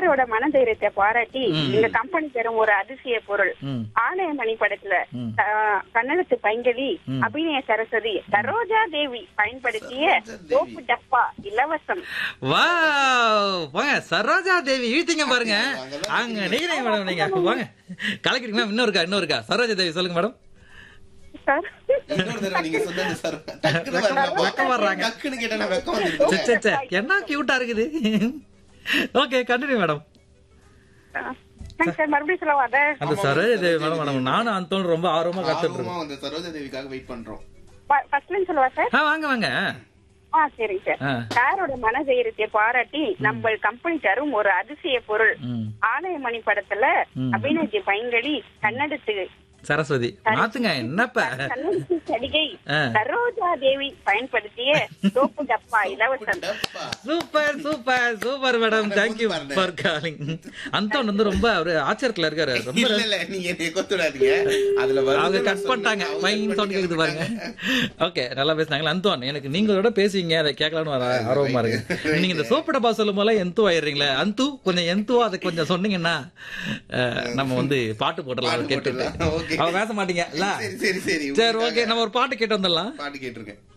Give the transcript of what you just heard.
சாரோட மனதைரியத்தை பாராட்டி இந்த கம்பெனி தரும் ஒரு அதிசய பொருள் ம் ஆலயமணி படத்துல ம். ஆஹ், கன்னடத்து பைங்கலி அபிநய சரஸ்வதி சரோஜா தேவி பயன்படுத்திய சோப்பு டப்பா இலவசம் வா போங்க சரோஜா தேவி இழுத்தீங்க பாருங்க அங்க நிக்கிறீங்க மேடம் நீங்க போங்க கலக்கிறீங்க மேம் இன்னும் இருக்கா இன்னும் இருக்கா சரோஜா தேவி சொல்லுங்க மேடம் சார் இன்னொரு தடவை நீங்க சொன்னது சார் டக்குனு வரல. வெக்கம் வர்றாங்க. டக்குனு கேட்டா வெக்கம் சே, வந்துருச்சு சே, சே, என்ன கியூட்டா இருக்குது ஓகே கண்டினியூ மேடம் சார் மறுபடியும் சொல்லவா அதை அந்த சரோஜா தேவி மேடம் மேடம் நானும் அந்த ரொம்ப ஆர்வமா கத்துட்டு ஆர்வமா இருக்கேன் அந்த சரோஜா தேவிக்காக வெயிட் பண்றோம் ஃபர்ஸ்ட்ல சொல்லவா சார் ஆ வாங்க வாங்க ஆ சரிங்க சார் ஆ. சாரோட மனதைரியத்தை பாராட்டி நம்ம கம்பெனி தரும் ஒரு அதிசய பொருள் ம் ஆலயமணி படத்துல ம். அபிநய பைங்கலி கன்னடத்து சரஸ்வதி மாத்துங்க என்னப்ப கன்னடத்து சடிகை ஆ. சரோஜா தேவி பயன்படுத்திய சோப்பு டப்பா இலவசம் டப்பா. Super super super madam thank you பாருங்க. ஃபார் காலிங் அந்தோன் வந்து ரொம்ப அவரு ஆச்சரியத்துல இருக்காரு ரொம்ப இல்ல இல்ல நீங்க என்னைய கொத்துடாதீங்க அதுல வருது அவங்க நான் கட் பண்ணிட்டாங்க சொன்னேன். மைன் அவங்க சவுண்ட் கேக்குது பாருங்க ஓகே நல்லா பேசுனாங்களா அந்தோன் எனக்கு நீங்களோட பேசுவீங்க அதை கேட்கலாம்னு வர ஆர்வமா இருக்கு நீங்க இந்த சோப்பு டப்பா சொல்லும் போல எந்து ஆயிடுறீங்களே அந்து கொஞ்சம் எந்துவா அதை கொஞ்சம் சொன்னீங்கன்னா அஹ், நம்ம வந்து பாட்டு போட்டுடலாம் அதை பாட்டு கேட்டுட்டு போட்டுடலாம். Okay. அவ பேச மாட்டீங்க இல்ல சரி சரி சரி சரி ஓகே நம்ம ஒரு பாட்டு கேட்டு வந்துடலாம் பாட்டு கேட்டிருக்கேன்